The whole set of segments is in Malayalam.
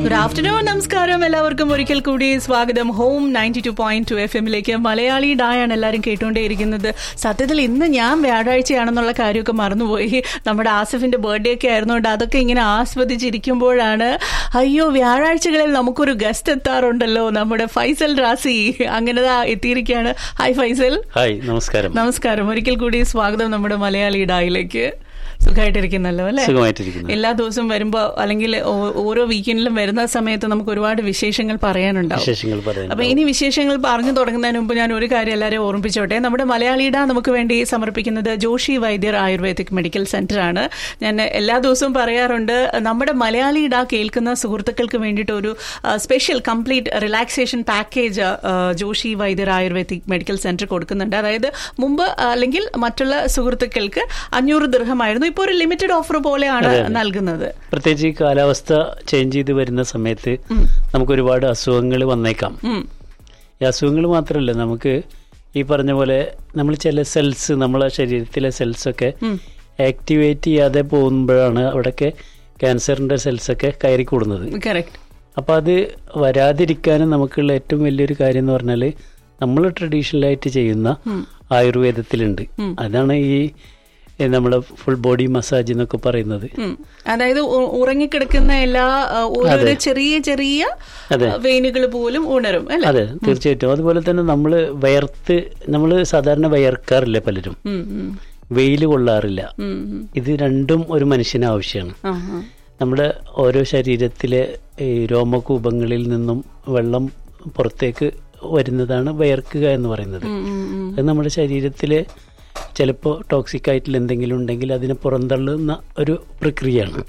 ഗുഡ് ആഫ്റ്റർനൂൺ നമസ്കാരം എല്ലാവർക്കും ഒരിക്കൽ കൂടി സ്വാഗതം home ninety two point two F എമ്മിലേക്ക് മലയാളി ഡായാണ് എല്ലാവരും കേട്ടുകൊണ്ടേയിരിക്കുന്നത് സത്യത്തിൽ ഇന്ന് ഞാൻ വ്യാഴാഴ്ചയാണെന്നുള്ള കാര്യമൊക്കെ മറന്നുപോയി നമ്മുടെ ആസിഫിന്റെ ബർത്ത്ഡേ ഒക്കെ ആയിരുന്നുകൊണ്ട് അതൊക്കെ ഇങ്ങനെ ആസ്വദിച്ചിരിക്കുമ്പോഴാണ് അയ്യോ വ്യാഴാഴ്ചകളിൽ നമുക്കൊരു ഗസ്റ്റ് എത്താറുണ്ടല്ലോ നമ്മുടെ ഫൈസൽ റാസി അങ്ങനെ ദാ എത്തിയിരിക്കുകയാണ് ഹായ് ഫൈസൽ ഹായ് നമസ്കാരം നമസ്കാരം ഒരിക്കൽ കൂടി സ്വാഗതം നമ്മുടെ മലയാളി ഡായിലേക്ക് സുഖമായിട്ടിരിക്കുന്നല്ലോ അല്ലേ സുഖമായിട്ടിരിക്കുന്നു എല്ലാ ദിവസവും വരുമ്പോ അല്ലെങ്കിൽ ഓ- ഓരോ വീക്കെൻഡിലും വരുന്ന സമയത്ത് നമുക്ക് ഒരുപാട് വിശേഷങ്ങൾ പറയാനുണ്ടാവും വിശേഷങ്ങൾ പറയാൻ അപ്പൊ ഇനി വിശേഷങ്ങൾ പറഞ്ഞു തുടങ്ങുന്നതിന് മുമ്പ് ഞാൻ ഒരു കാര്യം എല്ലാവരെയും ഓർമ്മിപ്പിച്ചോട്ടെ നമ്മുടെ മലയാളിയുടെ നമുക്ക് വേണ്ടി സമർപ്പിക്കുന്നത് Joshi Vaidyar ayurvedic medical centre ആണ് ഞാൻ എല്ലാ ദിവസവും പറയാറുണ്ട് നമ്മുടെ മലയാളിയുടെ കേൾക്കുന്ന സുഹൃത്തുക്കൾക്ക് വേണ്ടിയിട്ട് ഒരു special complete relaxation package Joshi Vaidyar ayurvedic medical centre കൊടുക്കുന്നുണ്ട് അതായത് മുമ്പ് അല്ലെങ്കിൽ മറ്റുള്ള സുഹൃത്തുക്കൾക്ക് അഞ്ഞൂറ് ദീർഘമായിരുന്നു ഇപ്പോൾ ഒരു ലിമിറ്റഡ് ഓഫർ പോലെയാണ് നൽകുന്നത് പ്രത്യേകിച്ച് ഈ കാലാവസ്ഥ ചേഞ്ച് ചെയ്ത് വരുന്ന സമയത്ത് നമുക്ക് ഒരുപാട് അസുഖങ്ങൾ വന്നേക്കാം ഉം. ഈ അസുഖങ്ങൾ മാത്രമല്ല നമുക്ക് ഈ പറഞ്ഞ പോലെ നമ്മൾ ചില സെൽസ് നമ്മളെ ശരീരത്തിലെ സെൽസ് ഒക്കെ ആക്ടിവേറ്റ് ചെയ്യാതെ പോകുമ്പോഴാണ് അവിടെയൊക്കെ ക്യാൻസറിന്റെ സെൽസ് ഒക്കെ കയറി കൂടുന്നത് കറക്റ്റ് അപ്പോൾ അത് വരാതിരിക്കാനും നമുക്കുള്ള ഏറ്റവും വലിയൊരു കാര്യം എന്ന് പറഞ്ഞാൽ നമ്മൾ ട്രഡീഷണലായിട്ട് ചെയ്യുന്ന ആയുർവേദത്തിലുണ്ട് അതാണ് ഈ ഈ നമ്മുടെ ഫുൾ ബോഡി മസാജ് എന്നൊക്കെ പറയുന്നത് ഉം. അതായത് ഉ- ഉറങ്ങിക്കിടക്കുന്ന എല്ലാ ആ, ഓരോരോ ചെറിയ ചെറിയ അതെ. വെയിനുകൾ പോലും ഉണരും അല്ലെ അതെ തീർച്ചയായിട്ടും അതുപോലെ തന്നെ നമ്മൾ വയർത്ത് നമ്മൾ സാധാരണ വയർക്കാറില്ല പലരും വെയിൽ കൊള്ളാറില്ല ഇത് രണ്ടും ഒരു മനുഷ്യന് ആവശ്യമാണ് നമ്മുടെ ഓരോ ശരീരത്തിലെ ഈ രോമകൂപങ്ങളിൽ നിന്നും വെള്ളം പുറത്തേക്ക് വരുന്നതാണ് വയർക്കുക എന്ന് പറയുന്നത് അത് നമ്മുടെ ശരീരത്തിലെ ചിലപ്പോൾ ടോക്സിക് ആയിട്ടുള്ള എന്തെങ്കിലും ഉണ്ടെങ്കിൽ അതിനെ പുറന്തള്ളുന്ന ഒരു പ്രക്രിയയാണ്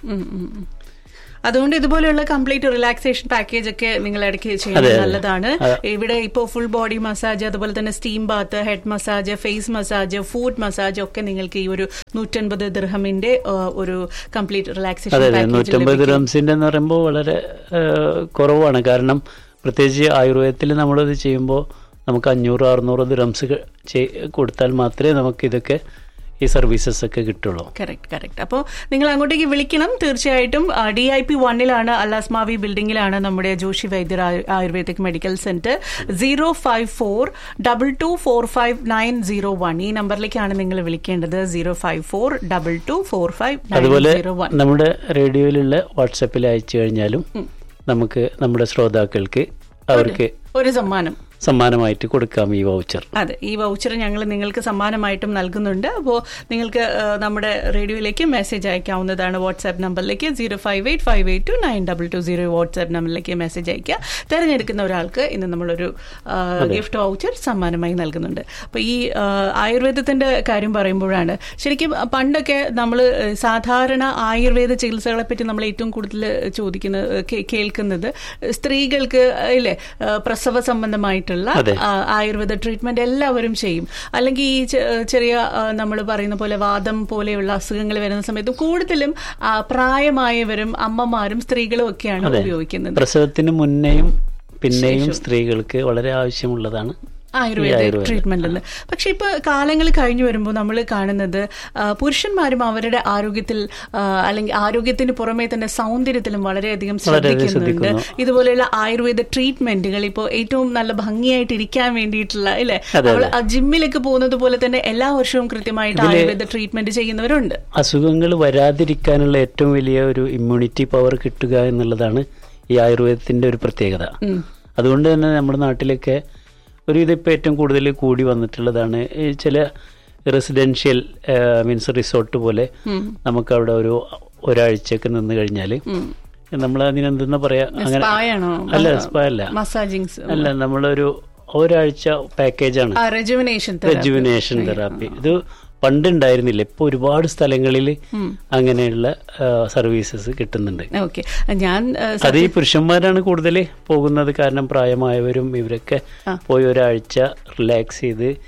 അതുകൊണ്ട് ഇതുപോലെയുള്ള കംപ്ലീറ്റ് റിലാക്സേഷൻ പാക്കേജ് ഒക്കെ നിങ്ങൾ ഇടയ്ക്ക് ചെയ്യുന്നത് നല്ലതാണ് ഇവിടെ ഇപ്പോൾ ഫുൾ ബോഡി മസാജ് അതുപോലെ തന്നെ steam bath head massage face massage foot massage ഒക്കെ നിങ്ങൾക്ക് ഈ ഒരു നൂറ്റൻപത് ദിർഹമിന്റെ ആ, ഒരു കംപ്ലീറ്റ് റിലാക്സേഷൻ അതെ അതെ പാക്കേജ് നൂറ്റമ്പത് റംസിന്റെ എന്ന് പറയുമ്പോൾ വളരെ ആ, കുറവാണ് കാരണം പ്രത്യേകിച്ച് ആയുർവേദത്തിൽ നമ്മളത് ചെയ്യുമ്പോൾ നമുക്ക് അഞ്ഞൂറ് അറുന്നൂറ് റംസ് കൊടുത്താൽ മാത്രമേ നമുക്ക് ഇതൊക്കെ ഈ സർവീസസ് ഒക്കെ കിട്ടുള്ളൂ കറക്റ്റ് കറക്റ്റ് അപ്പോൾ നിങ്ങൾ അങ്ങോട്ടേക്ക് വിളിക്കണം തീർച്ചയായിട്ടും ഡി ഐ പി വണ്ണിലാണ് അല്ലാസ്മാവി ബിൽഡിംഗിലാണ് നമ്മുടെ ജോഷി വൈദ്യർ ആയു- ayurvedic medical centre zero five four double two four five nine zero one ഈ നമ്പറിലേക്കാണ് നിങ്ങൾ വിളിക്കേണ്ടത് zero five four double two four five nine അതുപോലെ സീറോ വൺ നമ്മുടെ റേഡിയോയിലുള്ള വാട്സപ്പിൽ അയച്ചു കഴിഞ്ഞാലും നമുക്ക് നമ്മുടെ ശ്രോതാക്കൾക്ക് അവർക്ക് ഒരു സമ്മാനം സമ്മാനമായിട്ട് കൊടുക്കാം ഈ വൗച്ചർ അതെ ഈ വൗച്ചർ ഞങ്ങൾ നിങ്ങൾക്ക് സമ്മാനമായിട്ടും നൽകുന്നുണ്ട് അപ്പോൾ നിങ്ങൾക്ക് ആ, നമ്മുടെ റേഡിയോയിലേക്ക് മെസ്സേജ് അയക്കാവുന്നതാണ് വാട്സാപ്പ് നമ്പറിലേക്ക് zero five eight five eight two nine double two zero WhatsApp നമ്പറിലേക്ക് മെസ്സേജ് അയക്കുക തിരഞ്ഞെടുക്കുന്ന ഒരാൾക്ക് ഇന്ന് നമ്മളൊരു ഗിഫ്റ്റ് വൗച്ചർ സമ്മാനമായി നൽകുന്നുണ്ട് അപ്പോൾ ഈ ആ, ആയുർവേദത്തിന്റെ കാര്യം പറയുമ്പോഴാണ് ശരിക്കും പണ്ടൊക്കെ നമ്മൾ സാധാരണ ആയുർവേദ ചികിത്സകളെ പറ്റി നമ്മൾ ഏറ്റവും കൂടുതൽ ചോദിക്കുന്നത് കേ- കേൾക്കുന്നത് സ്ത്രീകൾക്ക് ഇല്ലേ ആ, പ്രസവ സംബന്ധമായിട്ടുള്ള അതെ. ആ, ആയുർവേദ ട്രീറ്റ്മെന്റ് എല്ലാവരും ചെയ്യും അല്ലെങ്കിൽ ഈ ചെ- ചെറിയ നമ്മൾ പറയുന്ന പോലെ വാദം പോലെയുള്ള അസുഖങ്ങൾ വരുന്ന സമയത്ത് കൂടുതലും ആ, പ്രായമായവരും അമ്മമാരും സ്ത്രീകളും ഒക്കെയാണ് ഉപയോഗിക്കുന്നത് പ്രസവത്തിന് മുന്നേയും പിന്നെയും സ്ത്രീകൾക്ക് വളരെ ആവശ്യമുള്ളതാണ് ആയുർവേദ ട്രീറ്റ്മെന്റ് എന്ന് പക്ഷെ ഇപ്പൊ കാലങ്ങൾ കഴിഞ്ഞു വരുമ്പോൾ നമ്മൾ കാണുന്നത് ആ, പുരുഷന്മാരും അവരുടെ ആരോഗ്യത്തിൽ ആ, അല്ലെങ്കിൽ ആരോഗ്യത്തിന് പുറമെ തന്നെ സൗന്ദര്യത്തിലും വളരെയധികം ശ്രദ്ധിക്കുന്നുണ്ട് ഇതുപോലെയുള്ള ആയുർവേദ ട്രീറ്റ്മെന്റുകൾ ഇപ്പോൾ ഏറ്റവും നല്ല ഭംഗിയായിട്ട് ഇരിക്കാൻ വേണ്ടിയിട്ടുള്ള അല്ലെ നമ്മൾ ജിമ്മിലൊക്കെ പോകുന്നത് പോലെ തന്നെ എല്ലാ വർഷവും കൃത്യമായിട്ട് ആയുർവേദ ട്രീറ്റ്മെന്റ് ചെയ്യുന്നവരുണ്ട് അസുഖങ്ങൾ വരാതിരിക്കാനുള്ള ഏറ്റവും വലിയ ഒരു ഇമ്മ്യൂണിറ്റി പവർ കിട്ടുക എന്നുള്ളതാണ് ഈ ആയുർവേദത്തിന്റെ ഒരു പ്രത്യേകത അതുകൊണ്ട് തന്നെ നമ്മുടെ നാട്ടിലൊക്കെ ഒരു ഇതിപ്പോൾ ഏറ്റവും കൂടുതൽ കൂടി വന്നിട്ടുള്ളതാണ് ഈ ചില റെസിഡൻഷ്യൽ മീൻസ് റിസോർട്ട് പോലെ നമുക്ക് അവിടെ ഒരു ഒരാഴ്ചയൊക്കെ നിന്ന് കഴിഞ്ഞാൽ നമ്മൾ അതിനെന്തെന്നാ പറയാ അങ്ങനെ സ്പായാണോ അല്ല സ്പാ അല്ല മസാജിങ്സ് അല്ല നമ്മളൊരു ഒരാഴ്ച പാക്കേജാണ് റെജുവിനേഷൻ റെജുവിനേഷൻ തെറാപ്പി ഇത് പണ്ട് ഉണ്ടായിരുന്നില്ല ഇപ്പൊ ഒരുപാട് സ്ഥലങ്ങളിൽ അങ്ങനെയുള്ള സർവീസസ് കിട്ടുന്നുണ്ട് ഓക്കെ ഞാൻ ആ, അത് ഈ പുരുഷന്മാരാണ് കൂടുതൽ പോകുന്നത് കാരണം പ്രായമായവരും ഇവരൊക്കെ പോയി ഒരാഴ്ച റിലാക്സ് ചെയ്ത്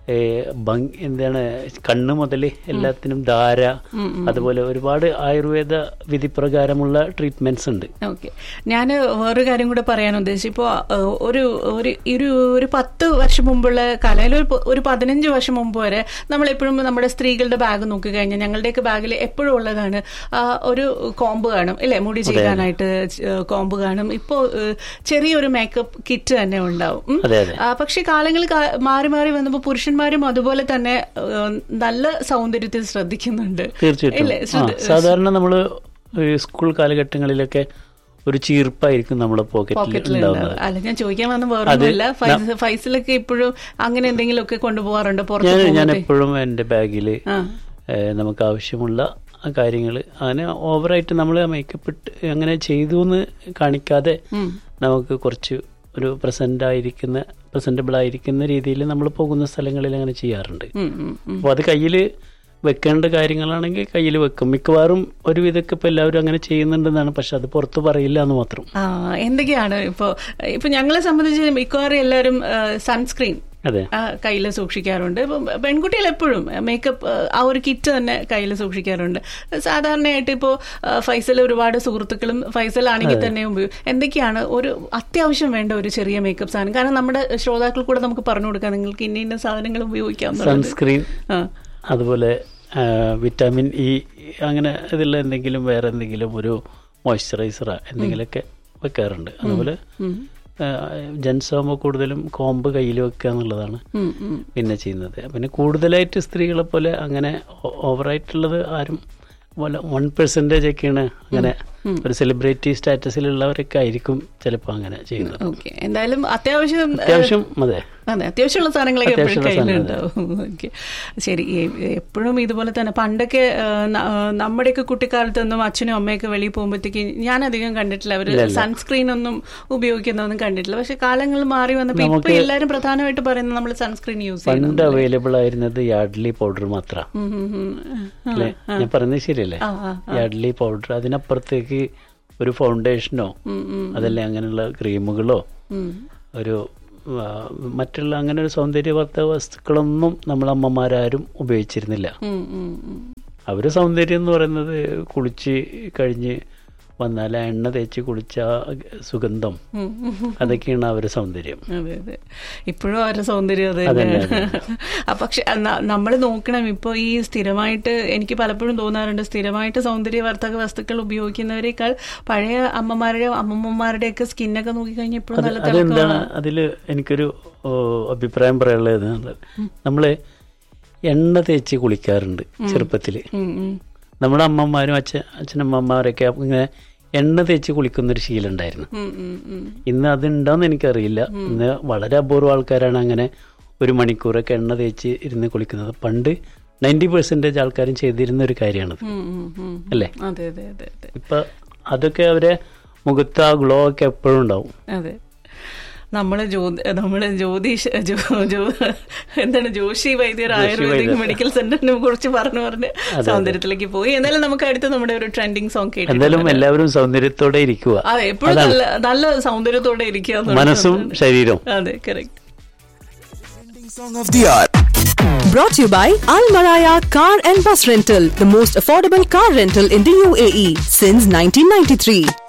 ഏ, ഭംഗി എന്താണ് കണ്ണ് മുതൽ എല്ലാത്തിനും ധാര അതുപോലെ ഒരുപാട് ആയുർവേദ വിധിപ്രകാരമുള്ള ട്രീറ്റ്മെന്റ്സ് ഉണ്ട് ഓക്കെ ഞാൻ വേറൊരു കാര്യം കൂടെ പറയാൻ ഉദ്ദേശിച്ചു ഇപ്പോൾ ഒരു ഒരു ഒരു ഒരു പത്ത് വർഷം മുമ്പുള്ള കാലയിൽ ഒരു പ- ഒരു പതിനഞ്ച് വർഷം മുമ്പ് വരെ നമ്മളെപ്പോഴും നമ്മുടെ സ്ത്രീകളുടെ ബാഗ് നോക്കിക്കഴിഞ്ഞാൽ ഞങ്ങളുടെയൊക്കെ ബാഗിൽ എപ്പോഴും ഉള്ളതാണ് ആ, ഒരു കോമ്പ് കാണും ഇല്ലേ മുടി ചെയ്യാനായിട്ട് കോമ്പ് കാണും ഇപ്പോൾ ചെറിയൊരു മേക്കപ്പ് കിറ്റ് തന്നെ ഉണ്ടാവും ഉം. അതെ അതെ ആ, പക്ഷെ കാലങ്ങൾ കാ- മാറി മാറി വന്നപ്പോൾ പുരുഷന്മാരും അതുപോലെ തന്നെ ആ, നല്ല സൗന്ദര്യത്തിൽ ശ്രദ്ധിക്കുന്നുണ്ട് തീർച്ചയായിട്ടും ഇല്ലേ? ആ, ശ്രദ്ധ- സാധാരണ നമ്മൾ സ്കൂൾ കാലഘട്ടങ്ങളിലൊക്കെ ഒരു ചീർപ്പായിരിക്കും നമ്മുടെ പോക്കറ്റിൽ പോക്കറ്റിൽ ഉണ്ടാവുന്നത് അല്ല ഞാൻ ചോദിക്കാൻ വന്ന വേറൊന്നുമില്ല ഫൈസ് ഫൈസിലൊക്കെ ഇപ്പോഴും അങ്ങനെ എന്തെങ്കിലും ഒക്കെ കൊണ്ടുപോകാറുണ്ട് പുറത്ത് ഞാൻ ഞാൻ പോകുമ്പോ എപ്പോഴും എൻ്റെ ബാഗിൽ ആ നമുക്ക് ആവശ്യമുള്ള കാര്യങ്ങൾ അങ്ങനെ ഓവറായിട്ട് നമ്മൾ മേക്കപ്പ് ഇട്ട് അങ്ങനെ ചെയ്തു എന്ന് കാണിക്കാതെ ഉം. നമുക്ക് കുറച്ച് ഒരു പ്രസന്റ് ആയിരിക്കുന്ന പ്രസന്റബിൾ ആയിരിക്കുന്ന രീതിയിൽ നമ്മൾ പോകുന്ന സ്ഥലങ്ങളിൽ അങ്ങനെ ചെയ്യാറുണ്ട് ഉം, ഉം, ഉം. അപ്പോൾ അത് കയ്യിൽ വെക്കേണ്ട കാര്യങ്ങളാണെങ്കിൽ കയ്യിൽ വെക്കും മിക്കവാറും ഒരുവിധമൊക്കെ ഇപ്പോൾ എല്ലാവരും അങ്ങനെ ചെയ്യുന്നുണ്ടെന്നാണ് പക്ഷെ അത് പുറത്ത് പറയില്ല എന്ന് മാത്രം ആ എന്തൊക്കെയാണ് ഇപ്പോ ഇപ്പൊ ഞങ്ങളെ സംബന്ധിച്ച് മിക്കവാറും എല്ലാവരും സൺസ്ക്രീൻ അതെ കയ്യിൽ സൂക്ഷിക്കാറുണ്ട് ഇപ്പം പെൺകുട്ടികൾ എപ്പോഴും മേക്കപ്പ് ആ ഒരു കിറ്റ് തന്നെ കയ്യിൽ സൂക്ഷിക്കാറുണ്ട് സാധാരണയായിട്ട് ഇപ്പോൾ ഫൈസൽ ഒരുപാട് സുഹൃത്തുക്കളും ഫൈസൽ ആണെങ്കിൽ തന്നെ ഉപയോഗി എന്തൊക്കെയാണ് ഒരു അത്യാവശ്യം വേണ്ട ഒരു ചെറിയ മേക്കപ്പ് സാധനം കാരണം നമ്മുടെ ശ്രോതാക്കൾ കൂടെ നമുക്ക് പറഞ്ഞു കൊടുക്കാം നിങ്ങൾക്ക് ഇന്ന ഇന്ന സാധനങ്ങൾ ഉപയോഗിക്കാം എന്നുള്ളത്. സൺസ്ക്രീൻ ആ അതുപോലെ ആ, വിറ്റാമിൻ ഇ അങ്ങനെ ഇതിലുള്ള എന്തെങ്കിലും വേറെ എന്തെങ്കിലും ഒരു മോയ്സ്ചറൈസറ എന്തെങ്കിലുമൊക്കെ വെക്കാറുണ്ട് അതുപോലെ ഉം. ജെൻസ് ആകുമ്പോൾ കൂടുതലും കോമ്പ് കയ്യിൽ വെക്കുക എന്നുള്ളതാണ് ഉം, ഉം. പിന്നെ ചെയ്യുന്നത് പിന്നെ കൂടുതലായിട്ട് സ്ത്രീകളെ പോലെ അങ്ങനെ ഓ- ഓവറായിട്ടുള്ളത് ആരും പോലെ വൺ പെർസെൻറ്റേജ് ഒക്കെയാണ് അങ്ങനെ ഒരു സെലിബ്രിറ്റി സ്റ്റാറ്റസിലുള്ളവരൊക്കെ ആയിരിക്കും ചിലപ്പോൾ അങ്ങനെ ചെയ്യുന്നത് ഓക്കെ എന്തായാലും അത്യാവശ്യം അത്യാവശ്യം അതെ അതെ അത്യാവശ്യമുള്ള സാധനങ്ങളൊക്കെ എപ്പോഴും അത്യാവശ്യമുള്ള കയ്യിലുണ്ടാവും ഓക്കെ ശരി എ- എപ്പോഴും ഇതുപോലെ തന്നെ പണ്ടൊക്കെ ആ, ന- ആ, നമ്മുടെയൊക്കെ കുട്ടിക്കാലത്തൊന്നും അച്ഛനും അമ്മയൊക്കെ വെളിയിൽ പോകുമ്പോഴത്തേക്ക് ഞാൻ അധികം കണ്ടിട്ടില്ല അവര് സൺസ്ക്രീൻ ഒന്നും ഉപയോഗിക്കുന്നതൊന്നും കണ്ടിട്ടില്ല പക്ഷെ കാലങ്ങൾ മാറി വന്നപ്പോൾ ഇപ്പൊ എല്ലാവരും പ്രധാനമായിട്ട് പറയുന്നത് നമ്മൾ സൺസ്ക്രീൻ യൂസ് ചെയ്യുന്നു പണ്ട് അവൈലബിൾ ആയിരുന്നത് യാഡ്ലി പൗഡർ മാത്രം ഉം, ഉം, ഉം. ആ, അല്ലേ ഞാൻ പറയുന്നത് ശരിയല്ലേ ആ, ആ, യാഡ്ലി പൗഡർ അതിനപ്പുറത്തേക്ക് ഒരു ഫൗണ്ടേഷനോ ഉം, ഉം, അതല്ലേ അങ്ങനെയുള്ള ക്രീമുകളോ ഉം. ഒരു ആ, മറ്റുള്ള അങ്ങനെ ഒരു സൗന്ദര്യവർദ്ധക വസ്തുക്കളൊന്നും നമ്മളെ അമ്മമാരാരും ഉപയോഗിച്ചിരുന്നില്ല ഉം, ഉം, ഉം. അവർ സൗന്ദര്യം എന്ന് പറയുന്നത് കുളിച്ച് കഴിഞ്ഞ് വന്നാൽ ആ എണ്ണ തേച്ച് കുളിച്ച ആ സുഗന്ധം ഉം, ഉം. അതൊക്കെയാണ് അവരുടെ സൗന്ദര്യം അതെ അതെ ഇപ്പോഴും അവരുടെ സൗന്ദര്യം അത് അതന്നെ, തന്നെയാണ് ആ, പക്ഷെ നമ്മൾ നോക്കണം ഇപ്പോൾ ഈ സ്ഥിരമായിട്ട് എനിക്ക് പലപ്പോഴും തോന്നാറുണ്ട് സ്ഥിരമായിട്ട് സൗന്ദര്യവർദ്ധക വസ്തുക്കൾ ഉപയോഗിക്കുന്നവരെക്കാൾ പഴയ അമ്മമാരുടെ അമ്മമ്മമാരുടെയൊക്കെ സ്കിന്നൊക്കെ നോക്കിക്കഴിഞ്ഞാൽ എപ്പോഴും നല്ല അതെന്താണ് തിളക്കമാണ് അതിൽ എനിക്കൊരു ഓ, അഭിപ്രായം പറയാനുള്ളത് നമ്മൾ എണ്ണ തേച്ച് കുളിക്കാറുണ്ട് ചെറുപ്പത്തിൽ ഉം, ഉം. നമ്മുടെ അമ്മമാരും അച്ഛൻ അച്ഛനമ്മമാരൊക്കെ ഇങ്ങനെ എണ്ണ തേച്ച് കുളിക്കുന്നൊരു ശീലം ഉണ്ടായിരുന്നു ഉം, ഉം, ഉം. ഇന്ന് അതുണ്ടോന്ന് എനിക്കറിയില്ല ഇന്ന് വളരെ അപൂർവ ആൾക്കാരാണ് അങ്ങനെ ഒരു മണിക്കൂറൊക്കെ എണ്ണ തേച്ച് ഇരുന്ന് കുളിക്കുന്നത് പണ്ട് നയൻറ്റി പെർസെൻറ്റേജ് ആൾക്കാരും ചെയ്തിരുന്ന ഒരു കാര്യമാണത് ഉം, ഉം, ഉം. അല്ലേ അതെ അതെ അതെ അതെ ഇപ്പൊ അതൊക്കെ അവരെ മുഖത്ത് ആ ഗ്ലോ ഒക്കെ എപ്പോഴും ഉണ്ടാവും അതെ നമ്മള് ജ്യോതി നമ്മള് ജ്യോതിഷ ജോ- ജോ- എന്താണ് ജോഷി വൈദ്യർ ആയുർവേദിക് മെഡിക്കൽ സെന്ററിനെ കുറിച്ച് പറഞ്ഞു പറഞ്ഞ് സൗന്ദര്യത്തിലേക്ക് പോയി എന്തായാലും നമുക്ക് അടുത്ത് നമ്മുടെ ഒരു ട്രെൻഡിങ് സോങ് കേട്ടു എന്തായാലും എല്ലാവരും സൗന്ദര്യത്തോടെ ഇരിക്കുക അതെ എപ്പോഴും നല്ല നല്ല സൗന്ദര്യത്തോടെ ഇരിക്കുക എന്നുള്ളത്. മനസ്സും ശരീരവും അതെ correct Song of the hour. Brought to you by Al Maraya Car and Bus Rental, the most affordable car rental in the UAE since 1993.